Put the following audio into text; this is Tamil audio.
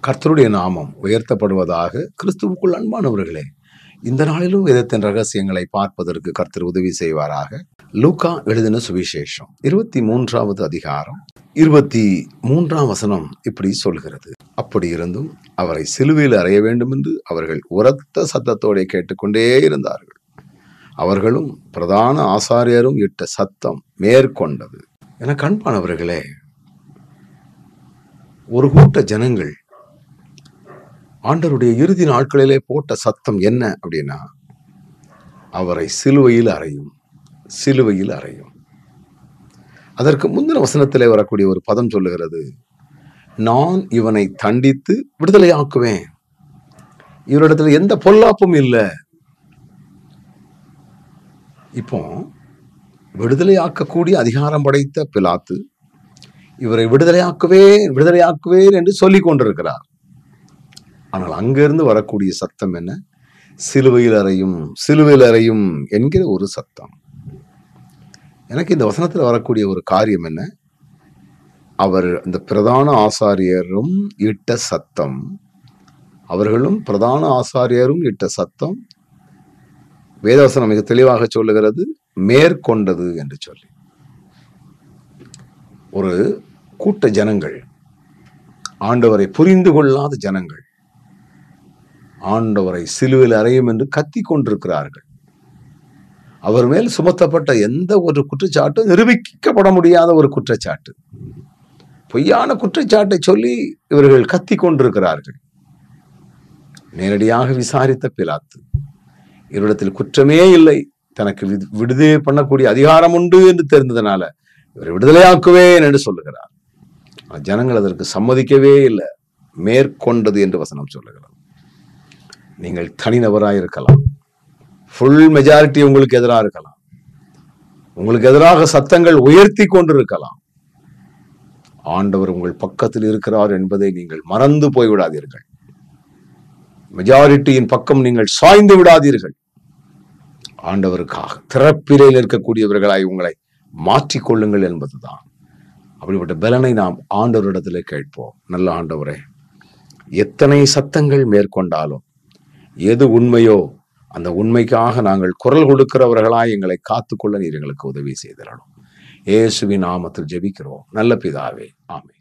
கர்த்தருடைய நாமம் உயர்த்தப்படுவதாக கிறிஸ்துவுக்குள் அன்பானவர்களே இந்த நாளிலும் வேதத்தின் ரகசியங்களை பார்ப்பதற்கு கர்த்தர் உதவி செய்வாராக லூக்கா எழுதின சுவிசேஷம் இருபத்தி மூன்றாவது அதிகாரம் இருபத்தி மூன்றாம் வசனம் இப்படி சொல்கிறது அப்படி இருந்தும் அவரை சிலுவையில் அறைய வேண்டும் என்று அவர்கள் உரத்த சத்தத்தோടെ கேட்டுக்கொண்டே இருந்தார்கள் அவர்களும் பிரதான ஆசாரியரும் இட்ட சத்தம் மேற்கொண்டது என கண்பானவர்களே ஒரு கூட்ட ஜனங்கள் ஆண்டருடைய இறுதி நாட்களிலே போட்ட சத்தம் என்ன அப்படின்னா அவரை சிலுவையில் அறையும் சிலுவையில் அறையும் அதற்கு முந்தின வசனத்திலே வரக்கூடிய ஒரு பதம் சொல்லுகிறது நான் இவனை தண்டித்து விடுதலையாக்குவேன் இவரிடத்துல எந்த பொல்லாப்பும் இல்லை இப்போ விடுதலையாக்கக்கூடிய அதிகாரம் படைத்த பிலாத்து இவரை விடுதலையாக்குவேன் விடுதலையாக்குவேன் என்று சொல்லிக் கொண்டிருக்கிறார் ஆனால் அங்கிருந்து வரக்கூடிய சத்தம் என்ன சிலுவையில் அறையும் சிலுவையில் அறையும் என்கிற ஒரு சத்தம் எனக்கு இந்த வசனத்தில் வரக்கூடிய ஒரு காரியம் என்ன அவர் இந்த பிரதான ஆசாரியரும் இட்ட சத்தம் அவர்களும் பிரதான ஆசாரியரும் இட்ட சத்தம் வேதவசனம் மிக தெளிவாக சொல்லுகிறது மேற்கொண்டது என்று சொல்லி ஒரு கூட்ட ஜனங்கள் ஆண்டவரை புரிந்து கொள்ளாத ஜனங்கள் ஆண்டவரை சிலுவையில் அறையும் என்று கத்தி கொண்டிருக்கிறார்கள் அவர் மேல் சுமத்தப்பட்ட எந்த ஒரு குற்றச்சாட்டும் நிரூபிக்கப்பட முடியாத ஒரு குற்றச்சாட்டு பொய்யான குற்றச்சாட்டை சொல்லி இவர்கள் கத்தி கொண்டிருக்கிறார்கள் நேரடியாக விசாரித்த பிலாத்து இவரிடத்தில் குற்றமே இல்லை தனக்கு விடு- விடுதலை பண்ணக்கூடிய அதிகாரம் உண்டு என்று தெரிந்ததுனால இவரை விடுதலையாக்குவேன் என்று சொல்லுகிறார் ஆனா ஜனங்கள் அதற்கு சம்மதிக்கவே இல்லை மேற்கொண்டது என்று வசனம் சொல்லுகிறது நீங்கள் தனிநபராக இருக்கலாம் ஃபுல் மெஜாரிட்டி உங்களுக்கு எதிராக இருக்கலாம் உங்களுக்கு எதிராக சத்தங்கள் உயர்த்தி கொண்டிருக்கலாம் ஆண்டவர் உங்கள் பக்கத்தில் இருக்கிறார் என்பதை நீங்கள் மறந்து போய்விடாதீர்கள் மெஜாரிட்டியின் பக்கம் நீங்கள் சாய்ந்து விடாதீர்கள் ஆண்டவருக்காக திறப்பிலையில் இருக்கக்கூடியவர்களாய் உங்களை மாற்றிக்கொள்ளுங்கள் என்பதுதான் அப்படிப்பட்ட பலனை நாம் ஆண்டவரிடத்திலே கேட்போம் நல்ல ஆண்டவரே எத்தனை சத்தங்கள் மேற்கொண்டாலும் எது உண்மையோ அந்த உண்மைக்காக நாங்கள் குரல் கொடுக்கிறவர்களாய் எங்களை காத்துக்கொள்ள நீர் எங்களுக்கு உதவி செய்திடணும் இயேசுவின் நாமத்தில் ஜெபிக்கிறோம் நல்ல பிதாவே ஆமென்